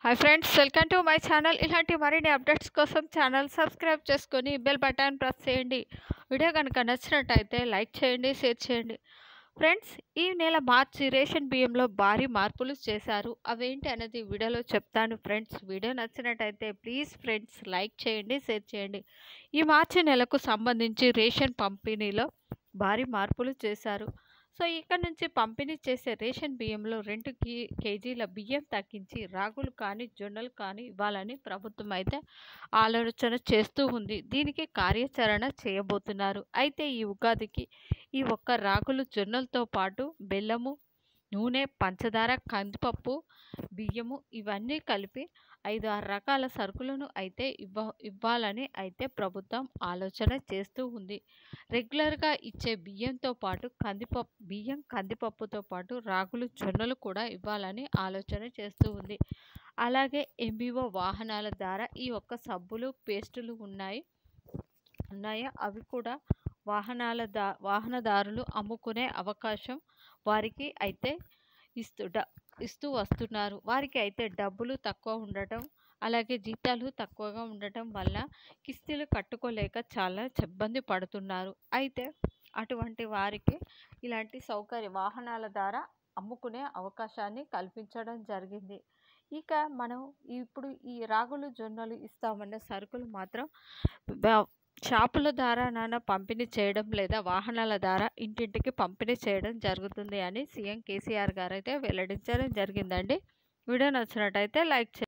hi friends welcome to my channel ఇలాంటి మరిన్ని updates కోసం ఛానల్ సబ్స్క్రైబ్ చేసుకొని బెల్ బటన్ ప్రెస్ చేయండి వీడియో కనుక నచ్చినట్టయితే లైక్ చేయండి షేర్ చేయండి ఫ్రెండ్స్ ఈ నెల మార్చి రేషన్ బియ్యంలో భారీ మార్పులు చేశారు అవేంటి అనేది వీడియోలో చెప్తాను ఫ్రెండ్స్ వీడియో నచ్చినట్టయితే ప్లీజ్ ఫ్రెండ్స్ లైక్ చేయండి షేర్ చేయండి ఈ మార్చి నెలకు సంబంధించి రేషన్ పంపిణీలో భారీ మార్పులు చేశారు సో ఇక్కడ నుంచి పంపిణీ చేసే రేషన్ బియ్యంలో రెండు కే కేజీల బియ్యం తగ్గించి రాగులు కానీ జొన్నలు కానీ ఇవ్వాలని ప్రభుత్వం అయితే ఆలోచన చేస్తూ ఉంది దీనికి కార్యాచరణ చేయబోతున్నారు అయితే ఈ ఉగాదికి ఈ ఒక్క రాగులు జొన్నలతో పాటు బెల్లము నూనె పంచదార కందిపప్పు బియ్యము ఇవన్నీ కలిపి ఐదు ఆరు రకాల సరుకులను అయితే ఇవ్వ ఇవ్వాలని అయితే ప్రభుత్వం ఆలోచన చేస్తూ ఉంది రెగ్యులర్గా ఇచ్చే బియ్యంతో పాటు కందిపప్పు బియ్యం కందిపప్పుతో పాటు రాగులు జొన్నలు కూడా ఇవ్వాలని ఆలోచన చేస్తూ ఉంది అలాగే ఎంబీఓ వాహనాల ద్వారా ఈ ఒక్క సబ్బులు పేస్టులు ఉన్నాయి ఉన్నాయో అవి కూడా వాహనాల దా వాహనదారులు అమ్ముకునే అవకాశం వారికి అయితే ఇస్తూ డ ఇస్తూ వస్తున్నారు వారికి అయితే డబ్బులు తక్కువ ఉండటం అలాగే జీతాలు తక్కువగా ఉండటం వల్ల కిస్తీలు కట్టుకోలేక చాలా ఇబ్బంది పడుతున్నారు అయితే అటువంటి వారికి ఇలాంటి సౌకర్య వాహనాల ద్వారా అమ్ముకునే అవకాశాన్ని కల్పించడం జరిగింది ఇక మనం ఇప్పుడు ఈ రాగులు జొన్నలు ఇస్తామన్న సరుకులు మాత్రం బ- షాపుల ద్వారా నాన్న పంపిణీ చేయడం లేదా వాహనాల ద్వారా ఇంటింటికి పంపిణీ చేయడం జరుగుతుంది అని సీఎం కేసీఆర్ గారు అయితే వెల్లడించడం జరిగిందండి వీడియో నచ్చినట్టయితే లైక్ చేయండి